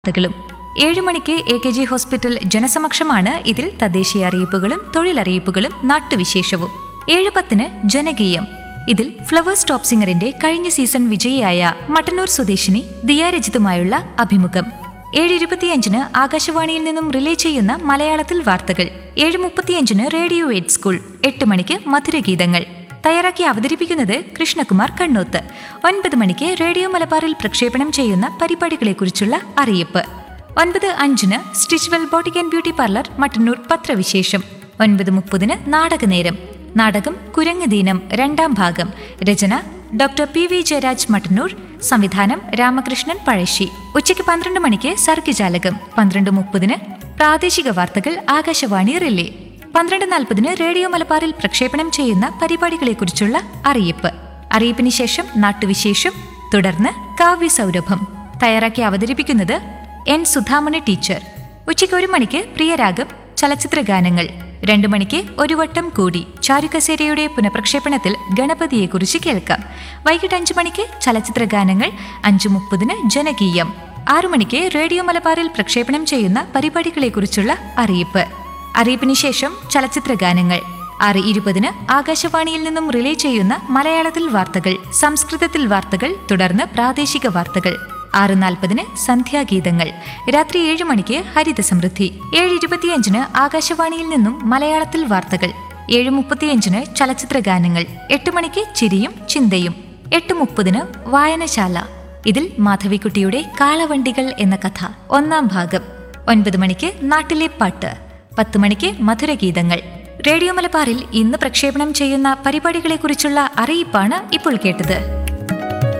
വാർത്തകളും ഏഴ് മണിക്ക് എ കെ ജി ഹോസ്പിറ്റൽ ജനസമക്ഷമാണ് ഇതിൽ തദ്ദേശീയ അറിയിപ്പുകളും തൊഴിലറിയിപ്പുകളും നാട്ടുവിശേഷവും ഏഴ് പത്തിന് ജനകീയം ഇതിൽ ഫ്ലവേഴ്സ് ടോപ്പ് സിംഗറിന്റെ കഴിഞ്ഞ സീസൺ വിജയിയായ മട്ടന്നൂർ സ്വദേശിനി ദിയാരജിതുമായുള്ള അഭിമുഖം ഏഴ് ഇരുപത്തിയഞ്ചിന് ആകാശവാണിയിൽ നിന്നും റിലേ ചെയ്യുന്ന മലയാളത്തിൽ വാർത്തകൾ ഏഴ് മുപ്പത്തിയഞ്ചിന് റേഡിയോ എയ്ഡ് സ്കൂൾ എട്ട് മണിക്ക് മധുരഗീതങ്ങൾ തയ്യാറാക്കി അവതരിപ്പിക്കുന്നത് കൃഷ്ണകുമാർ കണ്ണൂത്ത് ഒൻപത് മണിക്ക് റേഡിയോ മലബാറിൽ പ്രക്ഷേപണം ചെയ്യുന്ന പരിപാടികളെക്കുറിച്ചുള്ള അറിയിപ്പ് ഒൻപത് അഞ്ചിന് Stitchwell boutique and beauty parlour Mattannur പത്രവിശേഷം ഒൻപത് മുപ്പതിന് നാടകനേരം നാടകം കുരങ്ങ് ദീനം രണ്ടാം ഭാഗം രചന doctor P V Jayaraj Mattannur സംവിധാനം രാമകൃഷ്ണൻ പഴശ്ശി ഉച്ചയ്ക്ക് പന്ത്രണ്ട് മണിക്ക് സർഗജാലകം പന്ത്രണ്ട് മുപ്പതിന് പ്രാദേശിക വാർത്തകൾ ആകാശവാണി റിലേ പന്ത്രണ്ട് നാൽപ്പതിന് റേഡിയോ മലബാറിൽ പ്രക്ഷേപണം ചെയ്യുന്ന പരിപാടികളെക്കുറിച്ചുള്ള അറിയിപ്പ് അറിയിപ്പിന് ശേഷം നാട്ടുവിശേഷം തുടർന്ന് കാവ്യസൗരഭം തയ്യാറാക്കി അവതരിപ്പിക്കുന്നത് എൻ സുധാമണി ടീച്ചർ ഉച്ചയ്ക്ക് ഒരു മണിക്ക് പ്രിയരാഗം ചലച്ചിത്ര ഗാനങ്ങൾ രണ്ടു മണിക്ക് ഒരു വട്ടം കൂടി ചാരുകസേരയുടെ പുനഃപ്രക്ഷേപണത്തിൽ ഗണപതിയെക്കുറിച്ച് കേൾക്കാം വൈകിട്ട് അഞ്ചു മണിക്ക് ചലച്ചിത്ര ഗാനങ്ങൾ അഞ്ചു മുപ്പതിന് ജനകീയം ആറു മണിക്ക് റേഡിയോ മലബാറിൽ പ്രക്ഷേപണം ചെയ്യുന്ന പരിപാടികളെക്കുറിച്ചുള്ള അറിയിപ്പ് അറിയിപ്പിന് ശേഷം ചലച്ചിത്ര ഗാനങ്ങൾ ആറ് ഇരുപതിന് ആകാശവാണിയിൽ നിന്നും റിലേ ചെയ്യുന്ന മലയാളത്തിൽ വാർത്തകൾ സംസ്കൃതത്തിൽ വാർത്തകൾ തുടർന്ന് പ്രാദേശിക വാർത്തകൾ ആറ് നാൽപ്പതിന് സന്ധ്യാഗീതങ്ങൾ രാത്രി ഏഴ് മണിക്ക് ഹരിത സമൃദ്ധി ഏഴ് ഇരുപത്തിയഞ്ചിന് ആകാശവാണിയിൽ നിന്നും മലയാളത്തിൽ വാർത്തകൾ ഏഴ് മുപ്പത്തിയഞ്ചിന് ചലച്ചിത്ര ഗാനങ്ങൾ എട്ട് മണിക്ക് ചിരിയും ചിന്തയും എട്ട് മുപ്പതിന് വായനശാല ഇതിൽ മാധവിക്കുട്ടിയുടെ കാളവണ്ടികൾ എന്ന കഥ ഒന്നാം ഭാഗം ഒൻപത് മണിക്ക് നാട്ടിലെ പാട്ട് പത്ത് മണിക്ക് മധുരഗീതങ്ങൾ റേഡിയോ മലബാറിൽ ഇന്ന് പ്രക്ഷേപണം ചെയ്യുന്ന പരിപാടികളെക്കുറിച്ചുള്ള അറിയിപ്പാണ് ഇപ്പോൾ കേട്ടത്